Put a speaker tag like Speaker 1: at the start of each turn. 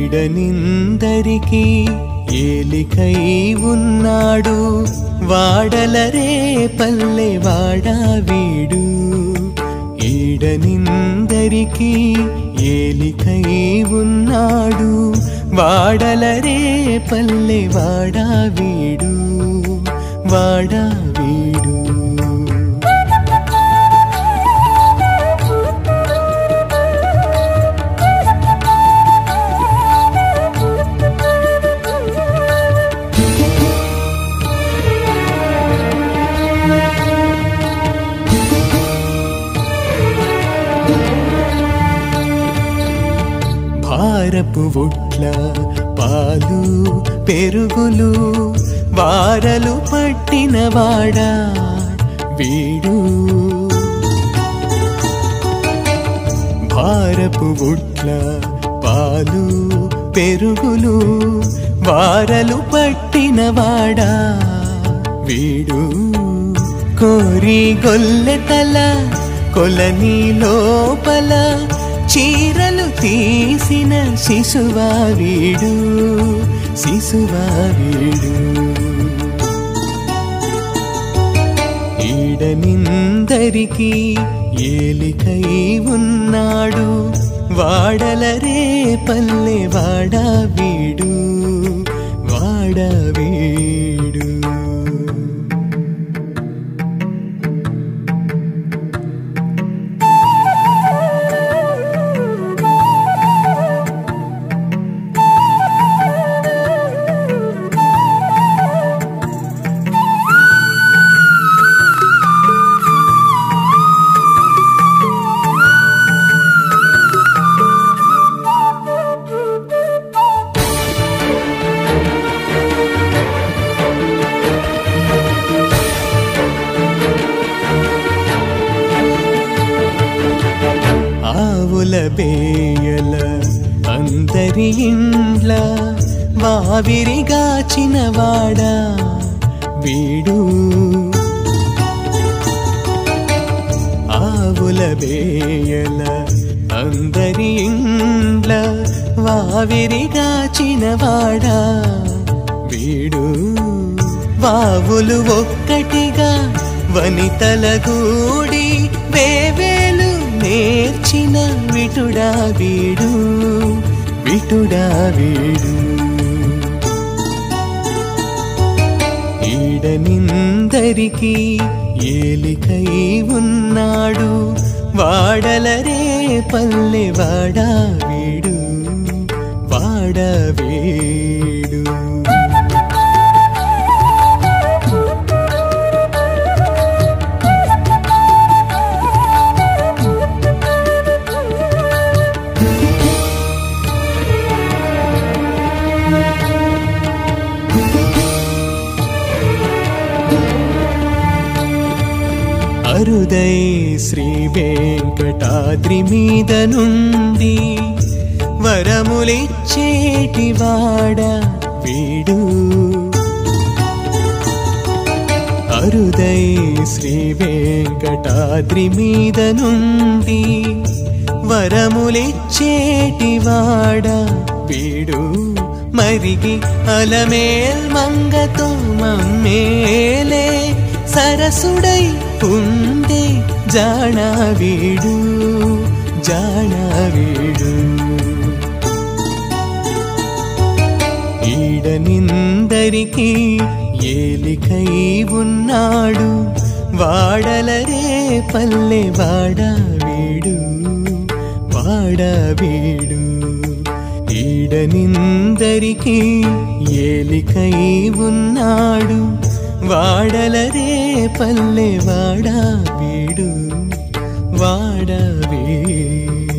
Speaker 1: ఈడనిందరికి ఏలికై ఉన్నాడు వాడలరే పల్లె వాడా వీడు ఈడనిందరికి ఏలికై ఉన్నాడు వాడలరే పల్లె వాడా వీడు వాడా వీడు భారపు ఒట్ల పాలు పెరుగులు వారలు పట్టినవాడా వీడు భారపు ఒట్ల పాలు పెరుగులు వారలు పట్టినవాడా వీడు కోరి గొల్లెతల కొలని లోపల చీరలు తీసిన శిశువా వీడు శిశువా వీడు ఈడనిందరికి ఏలికై ఉన్నాడు వాడలరే పల్లె వాడా వీడు వాడా వీడు ఆవుల బేయల అందరి ఇండ్ల వావిరిగాచిన వాడా వీడు ఆవుల బేయల అందరి ఇండ్ల వావిరిగాచిన వాడా వీడు వావులు ఒక్కటిగా వనితల గూడి వేవేలు నేర్చిన విటుడా వీడు విటుడా వీడు ఈడనిందరికి ఏలికై ఉన్నాడు వాడలరే పల్లె వాడా వీడు వాడా వీడు అరుదై శ్రీ వెంకటాద్రి మీద నుండి వరములిచ్చేటి వాడ వీడు అరుదై శ్రీ వెంకటాద్రి మీద నుండి వరములిచ్చేటి వాడ వీడు మరిగి అలమేల్ మంగతో మమ్మేలే సరసుడై ఉండే జానా వీడు జానా వీడు ఈడనిందరికి ఏలికై ఉన్నాడు వాడలరే పల్లె వాడా వీడు వాడా వీడు ఈడనిందరికి ఏలికై ఉన్నాడు వాడలరే పల్లె వాడా వీడు వాడా వీడు